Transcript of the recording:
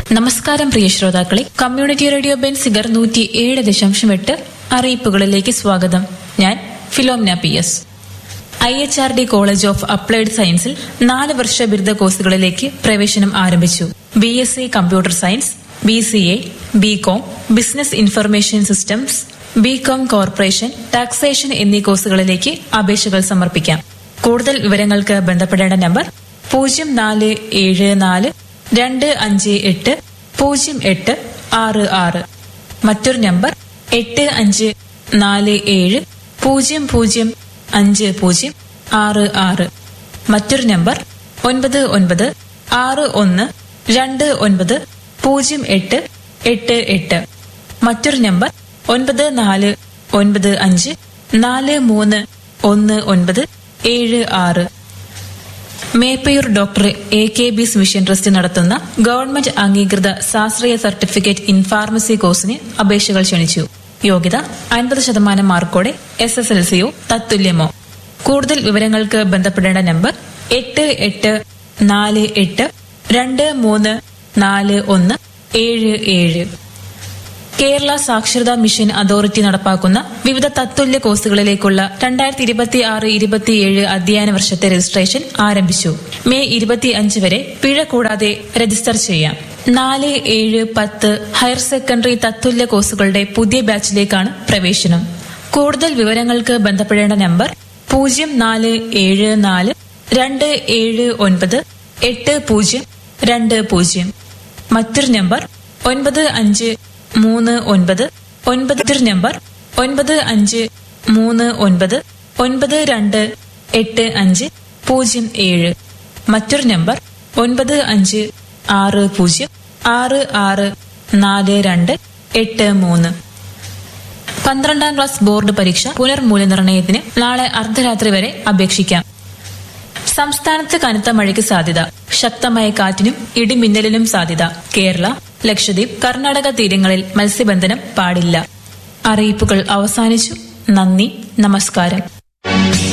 നമസ്കാരം പ്രിയ ശ്രോതാക്കളെ community radio Benziger നൂറ്റി ഏഴ് ദശാംശം എട്ട് അറിയിപ്പുകളിലേക്ക് സ്വാഗതം ഞാൻ Philomina P S I H R D college of applied സയൻസിൽ നാല് വർഷ ബിരുദ കോഴ്സുകളിലേക്ക് പ്രവേശനം ആരംഭിച്ചു B S C computer science B C A B com business information systems B com corporation taxation എന്നീ കോഴ്സുകളിലേക്ക് അപേക്ഷകൾ സമർപ്പിക്കാം കൂടുതൽ വിവരങ്ങൾക്ക് ബന്ധപ്പെടേണ്ട നമ്പർ പൂജ്യം നാല് ഏഴ് നാല് രണ്ട് അഞ്ച് എട്ട് പൂജ്യം എട്ട് ആറ് ആറ് മറ്റൊരു നമ്പർ എട്ട് അഞ്ച് നാല് ഏഴ് പൂജ്യം പൂജ്യം അഞ്ച് പൂജ്യം ആറ് ആറ് മറ്റൊരു നമ്പർ ഒൻപത് ഒൻപത് ആറ് ഒന്ന് രണ്ട് ഒൻപത് പൂജ്യം എട്ട് എട്ട് എട്ട് മറ്റൊരു നമ്പർ ഒൻപത് നാല് ഒൻപത് അഞ്ച് നാല് മൂന്ന് ഒന്ന് ഒൻപത് ഏഴ് ആറ് മേപ്പയൂർ ഡോക്ടർ എ കെ ബിസ് മിഷൻ ട്രസ്റ്റ് നടത്തുന്ന ഗവൺമെന്റ് അംഗീകൃത ശാസ്ത്രീയ സർട്ടിഫിക്കറ്റ് ഇൻ ഫാർമസി കോഴ്സിന് അപേക്ഷകൾ ക്ഷണിച്ചു യോഗ്യത അൻപത് ശതമാനം മാർക്കോടെ എസ് എസ് എൽ സിയോ തത്തുല്യമോ കൂടുതൽ വിവരങ്ങൾക്ക് ബന്ധപ്പെടേണ്ട നമ്പർ എട്ട് എട്ട് നാല് എട്ട് രണ്ട് മൂന്ന് നാല് ഒന്ന് ഏഴ് ഏഴ് കേരള സാക്ഷരതാ മിഷൻ അതോറിറ്റി നടപ്പാക്കുന്ന വിവിധ തത്തുല്യ കോഴ്സുകളിലേക്കുള്ള രണ്ടായിരത്തി ഇരുപത്തി ആറ് ഇരുപത്തിയേഴ് അധ്യയന വർഷത്തെ രജിസ്ട്രേഷൻ ആരംഭിച്ചു മെയ് ഇരുപത്തിയഞ്ച് വരെ പിഴ കൂടാതെ രജിസ്റ്റർ ചെയ്യാം നാല് ഏഴ് പത്ത് ഹയർ സെക്കൻഡറി തത്തുല്യ കോഴ്സുകളുടെ പുതിയ ബാച്ചിലേക്കാണ് പ്രവേശനം കൂടുതൽ വിവരങ്ങൾക്ക് ബന്ധപ്പെടേണ്ട നമ്പർ പൂജ്യം നാല് ഏഴ് നാല് രണ്ട് ഏഴ് ഒൻപത് എട്ട് പൂജ്യം രണ്ട് പൂജ്യം മറ്റൊരു നമ്പർ ഒൻപത് അഞ്ച് മൂന്ന് ഒൻപത് ഒൻപത് നമ്പർ ഒൻപത് അഞ്ച് മൂന്ന് ഒൻപത് ഒൻപത് രണ്ട് എട്ട് അഞ്ച് പൂജ്യം ഏഴ് മറ്റൊരു നമ്പർ ഒൻപത് അഞ്ച് ആറ് പൂജ്യം ആറ് ആറ് നാല് രണ്ട് എട്ട് മൂന്ന് പന്ത്രണ്ടാം ക്ലാസ് ബോർഡ് പരീക്ഷ പുനർമൂല്യനിർണ്ണയത്തിന് നാളെ അർദ്ധരാത്രി വരെ അപേക്ഷിക്കാം സംസ്ഥാനത്ത് കനത്ത മഴയ്ക്ക് സാധ്യത ശക്തമായ കാറ്റിനും ഇടിമിന്നലിനും സാധ്യത കേരള ലക്ഷദ്വീപ് കർണാടക തീരങ്ങളിൽ മത്സ്യബന്ധനം പാടില്ല അറിയിപ്പുകൾ അവസാനിച്ചു നന്ദി നമസ്കാരം